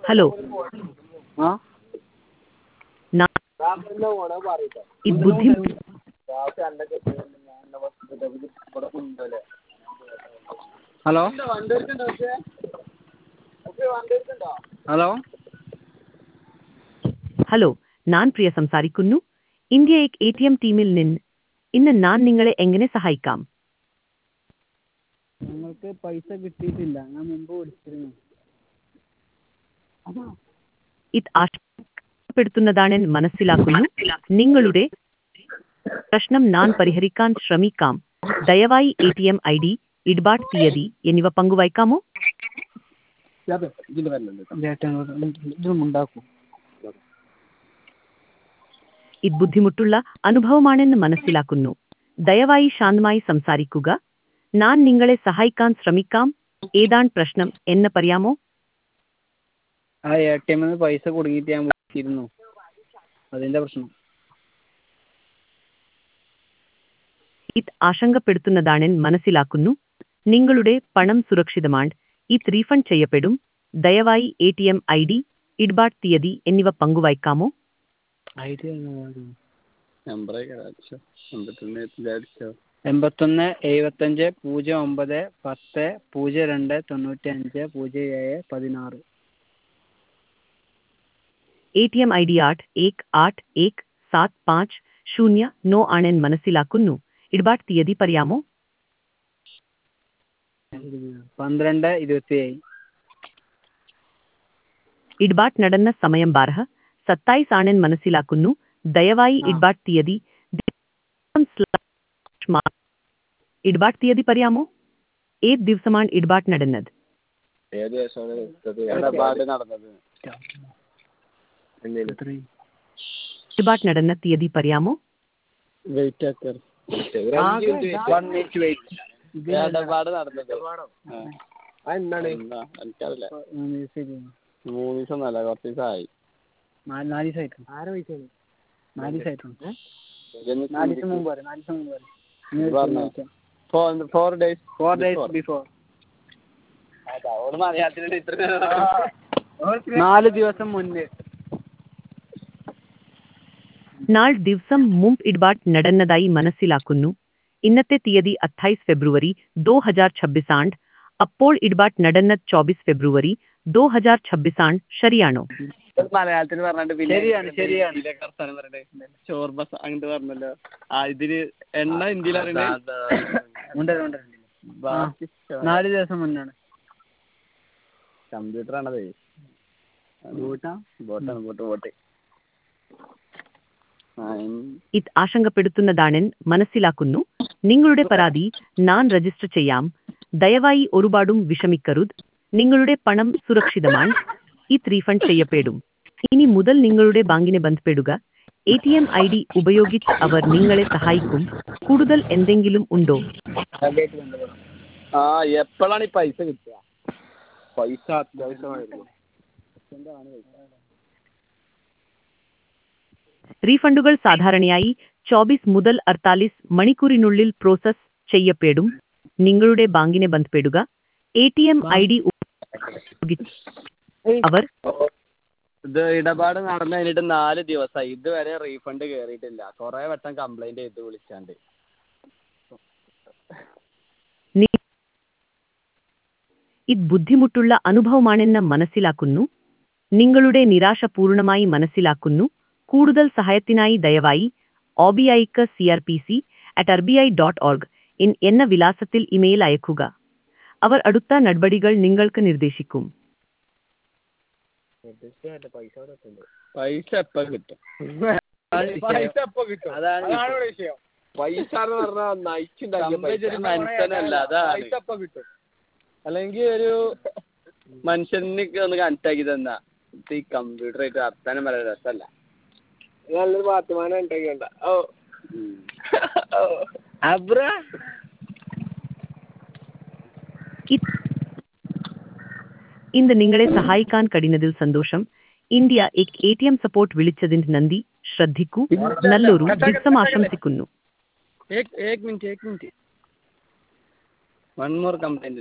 Hello ആ നാ ഇത് ബുദ്ധി ഹലോ ഹലോ ഹലോ ഞാൻ പ്രിയ സംസാരിക്കുന്നു ഇന്ത്യ എക് എ ടി എം ടീമിൽ നിന്ന് ഇന്ന് ഞാൻ നിങ്ങളെ എങ്ങനെ സഹായിക്കാം ഞങ്ങൾക്ക് പൈസ കിട്ടിയിട്ടില്ല ഞാൻ മുമ്പ് വിളിച്ചിരുന്നു ഇത് ആശങ്കപ്പെടുത്തുന്നതാണെന്ന് മനസ്സിലാക്കുന്നു നിങ്ങളുടെ പ്രശ്നം ഞാൻ പരിഹരിക്കാൻ ശ്രമിക്കാം ദയവായി A T M I D ഇടപാട് തീയതി എന്നിവ പങ്കുവയ്ക്കാമോ ഉണ്ടാക്കും ഇത് ബുദ്ധിമുട്ടുള്ള അനുഭവമാണെന്ന് മനസ്സിലാക്കുന്നു ദയവായി ശാന്തമായി സംസാരിക്കുക ഞാൻ നിങ്ങളെ സഹായിക്കാൻ ശ്രമിക്കാം ഏതാണ് പ്രശ്നം എന്ന് പറയാമോ ആ എ ടി എമ്മിൽ നിന്ന് പൈസ കുടുങ്ങിയിട്ട് ഞാൻ വിളിച്ചിരുന്നു അതിൻ്റെ പ്രശ്നം ഇത് ആശങ്കപ്പെടുത്തുന്നതാണെന്ന് മനസ്സിലാക്കുന്നു നിങ്ങളുടെ പണം സുരക്ഷിതമാണ് ഇത് റീഫണ്ട് ചെയ്യപ്പെടും ദയവായി A T M I D ഇടപാട് തീയതി എന്നിവ പങ്കുവയ്ക്കാമോ ഐഡിയ എൺപത്തൊന്ന് എഴുപത്തഞ്ച് പൂജ്യം ഒമ്പത് പത്ത് പൂജ്യം രണ്ട് തൊണ്ണൂറ്റി അഞ്ച് പൂജ്യം ഏഴ് പതിനാറ് A T M I D ആട്ട് ഏക് ആട്ട് ഏക് സാത് പാഞ്ച് ശൂന്യ നോ ആണെന്ന് മനസ്സിലാക്കുന്നു ഇടപാട് തീയതി പറയാമോ പന്ത്രണ്ട് ഇരുപത്തി ഏഴ് ഇടപാട് നടന്ന സമയം ബാരഹ സത്തായിസ് ആണെന്ന് മനസ്സിലാക്കുന്നു ദയവായി ആ. ഇടപാട് തീയതി ദിവസം slash മാ- ഇടപാട് തീയതി പറയാമോ ഏത് ദിവസമാണ് ഇടപാട് നടന്നത് ഏത് ദിവസമാണ് ഇടപാട് നടന്നത് ഇടപാട് നടന്ന തീയതി പറയാമോ വെയിറ്റ് ആക്കർ വൺ മിനിറ്റ് വെയിറ്റ് ഇടപാട് നടന്നത് എന്താണ് എനിക്കറിയില്ല മൂന്ന് ദിവസം ഒന്നല്ല കുറച്ച് ദിവസമായി നാല് നാല് ദിവസമായിട്ടുണ്ട് ആറ് പൈസ നാല് ദിവസമായിട്ടുണ്ട് നാല് ദിവസം മുമ്പ് വരെ നാല് ദിവസം മുമ്പ് പറഞ്ഞോ. വരെ four days four days before മലയാളത്തിൽ ഇത്ര നാല് ദിവസം മുന്നേ നാൾ ദിവസം മുമ്പ് ഇടപാട് നടന്നതായി മനസ്സിലാക്കുന്നു ഇന്നത്തെ തീയതി അത്തായിസ് ഫെബ്രുവരി ദോ ഹജാർ ഛബ്ബിസാണ്ട് അപ്പോൾ ഇടപാട് നടന്നത് ചോബീസ് ഫെബ്രുവരി ദോ ഹജാർ ഛബ്ബിസാണ്ട് ശരിയാണോ മലയാളത്തിൽ പറഞ്ഞിട്ട് പിന്നെ ശരിയാണ്, ശരിയാണ്. ഇതിലൊക്കെ വർത്താനം പറയണ്ടേ ചോർബ അങ്ങോട്ട് പറഞ്ഞല്ലോ ആ ഇതില് എണ്ണ ഹിന്ദിയിൽ അറിയണ്ടേ ഉണ്ട് ഉണ്ട് ബാക്കി നാല് ദിവസം മുന്നാണ് കമ്പ്യൂട്ടർ ആണതേ ബോട്ടാ ബോട്ടാണ് ബോട്ട് ബോട്ട് ആ ഇൻ- ഇത് ആശങ്കപ്പെടുത്തുന്നതാണെന്ന് മനസ്സിലാക്കുന്നു നിങ്ങളുടെ പരാതി ഞാൻ രജിസ്റ്റർ ചെയ്യാം ദയവായി ഒരുപാടും വിഷമിക്കരുത് നിങ്ങളുടെ പണം സുരക്ഷിതമാണ് ഇത് റീഫണ്ട് ചെയ്യപ്പെടും ഇനി മുതൽ നിങ്ങളുടെ ബാങ്കിനെ ബന്ധപ്പെടുക A T M I D ഉപയോഗിച്ച് അവർ നിങ്ങളെ സഹായിക്കും കൂടുതൽ എന്തെങ്കിലും ഉണ്ടോ ആ എപ്പോഴാണ് ഈ പൈസ കിട്ടുക പൈസ അത്യാവശ്യമായിരുന്നു റീഫണ്ടുകൾ സാധാരണയായി ചോബീസ് മുതൽ അർത്താലിസ് മണിക്കൂറിനുള്ളിൽ പ്രോസസ് ചെയ്യപ്പെടും നിങ്ങളുടെ ബാങ്കിനെ ബന്ധപ്പെടുക A T M I D ഉപയോഗിച്ച് അവർ ഇത് ഇടപാട് നടന്നു കഴിഞ്ഞിട്ട് നാല് ദിവസമായി ഇതുവരെ റീഫണ്ട് കയറിയിട്ടില്ല കുറെ വട്ടം കംപ്ലൈന്റ് ചെയ്ത് വിളിച്ചാണ്ട് നി- ഇത് ബുദ്ധിമുട്ടുള്ള അനുഭവമാണെന്ന് മനസ്സിലാക്കുന്നു നിങ്ങളുടെ നിരാശ പൂർണ്ണമായി മനസ്സിലാക്കുന്നു കൂടുതൽ സഹായത്തിനായി ദയവായി ഒബിഐക്ക് C R P C at R B I dot org in എന്ന വിലാസത്തിൽ ഇമെയിൽ അയക്കുക അവർ അടുത്ത നടപടികൾ നിങ്ങൾക്ക് നിർദ്ദേശിക്കും പൈസ എപ്പോ കിട്ടും പൈസ എപ്പോ കിട്ടും അതാണ് വിഷയം പൈസ എന്ന് പറഞ്ഞാൽ നയിച്ചുണ്ടാക്കിയ ഒരു മനുഷ്യനല്ല അതാണ് കിട്ടും അല്ലെങ്കിൽ ഒരു മനുഷ്യനെ ഒന്ന് കണക്ട് ആക്കി തന്നാ ഇത് ഈ കമ്പ്യൂട്ടർ ആയിട്ട് വർത്താനം പറയാൻ രസമല്ല നല്ലൊരു പാത്തുമാനം ഉണ്ടാക്കിയണ്ട ഓ അബ്ര ഇത് ഇന്ന് നിങ്ങളെ സഹായിക്കാൻ കഴിയുന്നതിൽ സന്തോഷം ഇന്ത്യ എക് എ ടി എം സപ്പോർട്ട് വിളിച്ചതിന് നന്ദി ശ്രദ്ധിക്കൂ നല്ലൊരു ദിവസം ആശംസിക്കുന്നു एक एक मिनट एक मिनट वन मोर कंप्लेंट